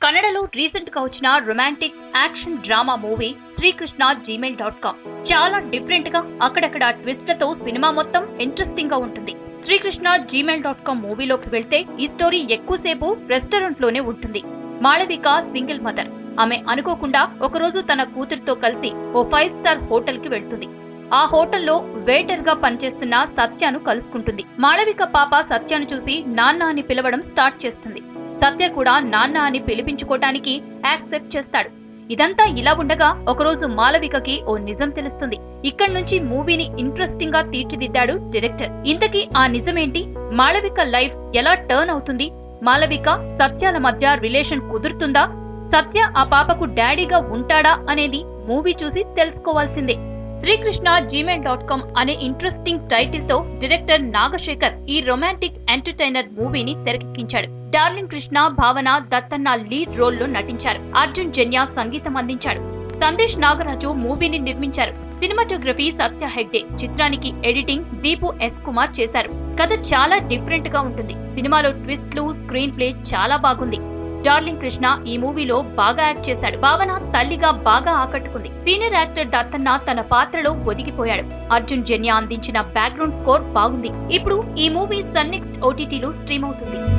కన్నడలో రీసెంట్ గా వచ్చిన romantic action drama movie Srikrishna Gmail dot com చాలా డిఫరెంట్ గా అక్కడక్కడ ట్విస్ట్లతో సినిమా మొత్తం ఇంట్రెస్టింగ్ గా ఉంటుంది శ్రీకృష్ణ జీమెయిల్ డాట్ కామ్ మూవీలోకి వెళ్తే ఈ స్టోరీ ఎక్కువసేపు రెస్టారెంట్ లోనే ఉంటుంది మాళవిక సింగిల్ మదర్ ఆమె అనుకోకుండా ఒకరోజు తన కూతురితో కలిసి ఓ ఫైవ్ స్టార్ హోటల్ కి వెళ్తుంది ఆ హోటల్లో వెయిటర్ గా పనిచేస్తున్న సత్యను కలుసుకుంటుంది మాళవిక పాప సత్యను చూసి నాన్న అని పిలవడం స్టార్ట్ చేస్తుంది సత్య కూడా నాన్న అని పిలిపించుకోవటానికి యాక్సెప్ట్ చేస్తాడు ఇదంతా ఇలా ఉండగా ఒకరోజు మాళవికకి ఓ నిజం తెలుస్తుంది ఇక్కడి నుంచి మూవీని ఇంట్రెస్టింగ్ గా తీర్చిదిద్దాడు డైరెక్టర్ ఇంతకీ ఆ నిజమేంటి మాళవిక లైఫ్ ఎలా టర్న్ అవుతుంది మాళవిక సత్యాల మధ్య రిలేషన్ కుదురుతుందా సత్య ఆ పాపకు డాడీగా ఉంటాడా అనేది మూవీ చూసి తెలుసుకోవాల్సిందే శ్రీకృష్ణ జీమెయిల్ డాట్ కామ్ అనే ఇంట్రెస్టింగ్ టైటిల్ తో డైరెక్టర్ నాగశేఖర్ ఈ రొమాంటిక్ ఎంటర్టైనర్ మూవీని తెరకెక్కించాడు డార్లింగ్ కృష్ణ భావన దత్తన్న లీడ్ రోల్ లో నటించారు అర్జున్ జన్య సంగీతం అందించాడు సందేశ్ నాగరాజు మూవీని నిర్మించారు సినిమాటోగ్రఫీ సత్య హెగ్డే చిత్రానికి ఎడిటింగ్ దీపు ఎస్ కుమార్ చేశారు కథ చాలా డిఫరెంట్ గా ఉంటుంది సినిమాలో ట్విస్ట్లు స్క్రీన్ ప్లే చాలా బాగుంది డార్లింగ్ కృష్ణ ఈ మూవీలో బాగా యాక్ట్ చేశాడు భావన తల్లిగా బాగా ఆకట్టుకుంది సీనియర్ యాక్టర్ దత్తన్న తన పాత్రలో ఒదిగిపోయాడు అర్జున్ జన్య అందించిన బ్యాక్గ్రౌండ్ స్కోర్ బాగుంది ఇప్పుడు ఈ మూవీ సన్ నెక్స్ట్ ఓటీటీలో స్ట్రీమ్ అవుతుంది